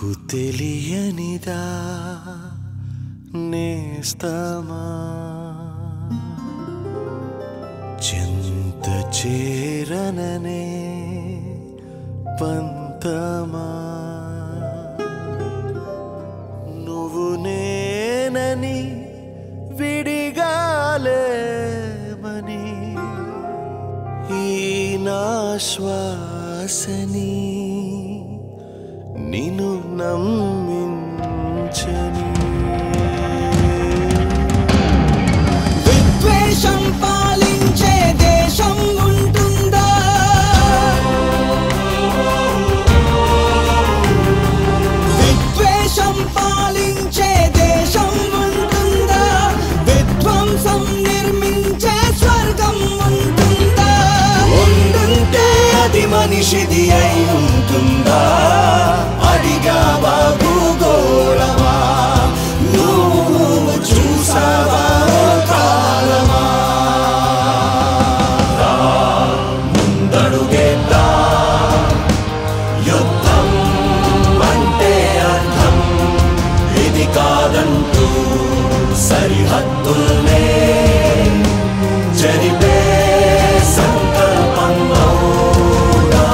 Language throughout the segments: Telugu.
నీకు తెలియనిదా నేస్తమా చింత చేరననే పంతమా నువ్వు నేనని విడిగాలేమని ఈ నా శ్వాసని నిన్ను నమ్మించని విద్వేషం పాలించే దేశం ఉంటుందా విద్వేషం పాలించే దేశం ఉంటుందా విధ్వంసం నిర్మించే స్వర్గం ఉంటుందా ఉండుంటే అది మనిషిది అయి ఉంటుందా అడిగావా భూగోళమా నువ్వు చూసావా ఓ కాలమా ముందడుగేద్దా యుద్ధం అంటే అర్థం ఇది కాదంటూ సరిహద్దుల్నే జరిపే సంకల్పం అవుదా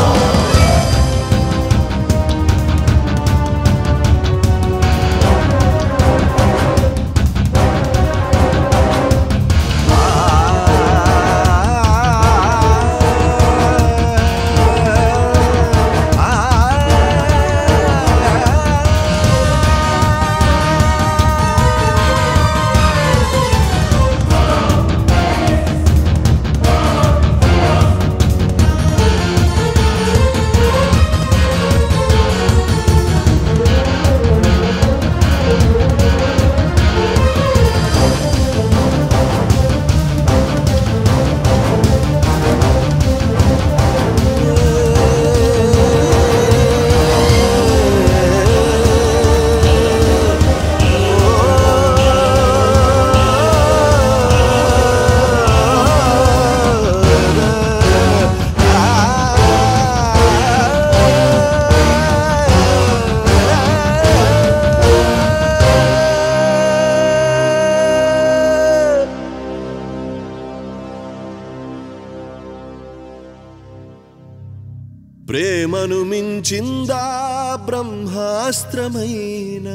ప్రేమను మించిందా బ్రహ్మాస్త్రమైన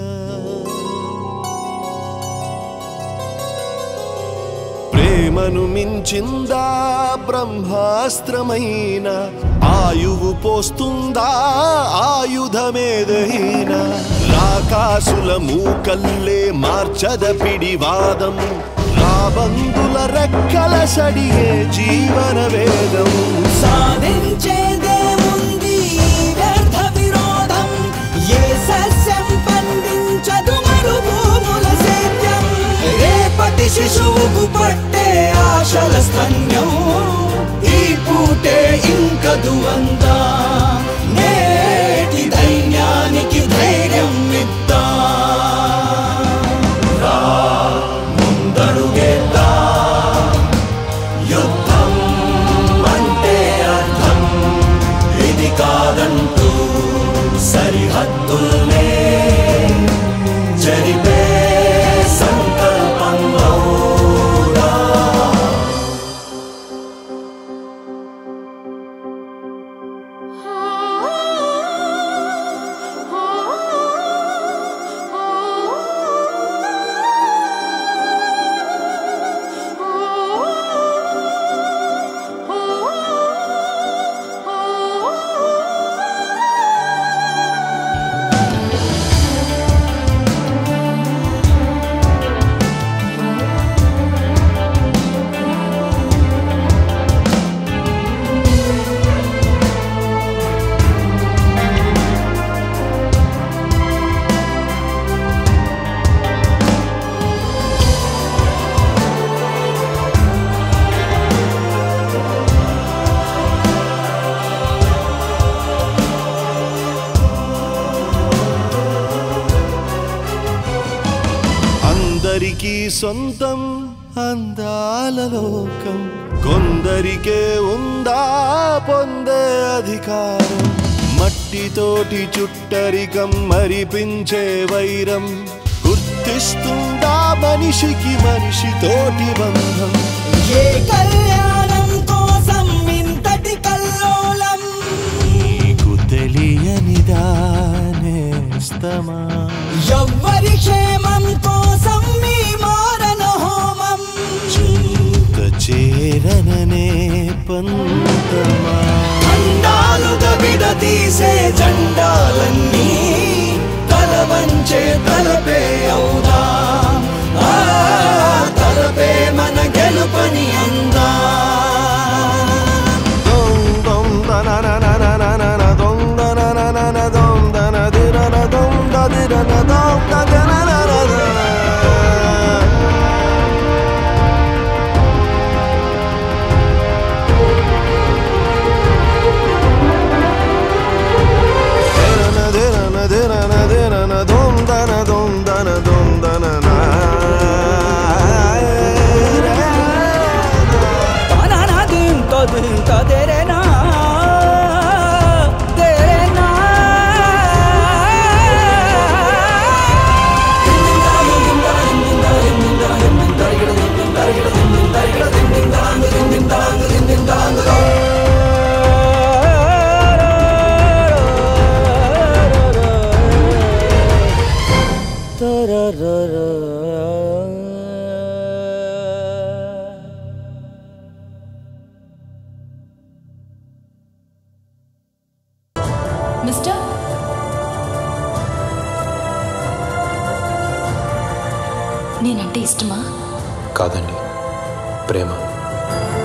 ప్రేమను మించిందా బ్రహ్మాస్త్రమైన ఆయువు పోస్తుందా ఆయుధమేదైనా రాకాసుల మూకల్లే మార్చద పిడివాదం రాబందుల రెక్కల సడిగే జీవన వేదం సాధించేదేముంది ఈ వ్యర్థ విరోధం ఏ సస్యం పండించదు మరుభూముల సేద్యం రేపటి శిశువుకు పట్టే ఆశల స్తన్యం ఈ పూటే ఇంకదు అందా నేటి దైన్యానికి ధైర్యం ఇద్దా రా ముందడుగేద్దా యుద్ధం అంటే అర్థం ఇది కాదంటూ సరిహద్దుల్నే జరిపే సంకల్పం అవుదా అందరికీ సొంతం అందాల లోకం కొందరికే ఉందా పొందే అధికారం మట్టితోటి చుట్టరికం మరిపించే వైరం గుర్తిస్తుందా మనిషికి మనిషితోటి బంధం ఏ కళ్యాణం కోసం ఇంతటి కల్లోలం నీకు తెలియనిదానేస్తమా ఎవ్వరి క్షేమం కోసం మీ మారణ హోమం చింత చేరననే పంతమా అండాలుగా విడదీసే జెండాలన్నీ తల వంచే తలపే అవుదా ఆ, తలపే మన గెలుపని అందా దొం దొం దననననననన దొం దననననన దొం దనదిరన దొం దదిరన దొం దదనననన. దిరన దిరన దిరన దిరన దొం దన దొం దన దొం దనన. తననా దింతో దింతో తెరేనా తెరేనా మిస్టర్ నేనంటే ఇష్టమా కాదండి ప్రేమ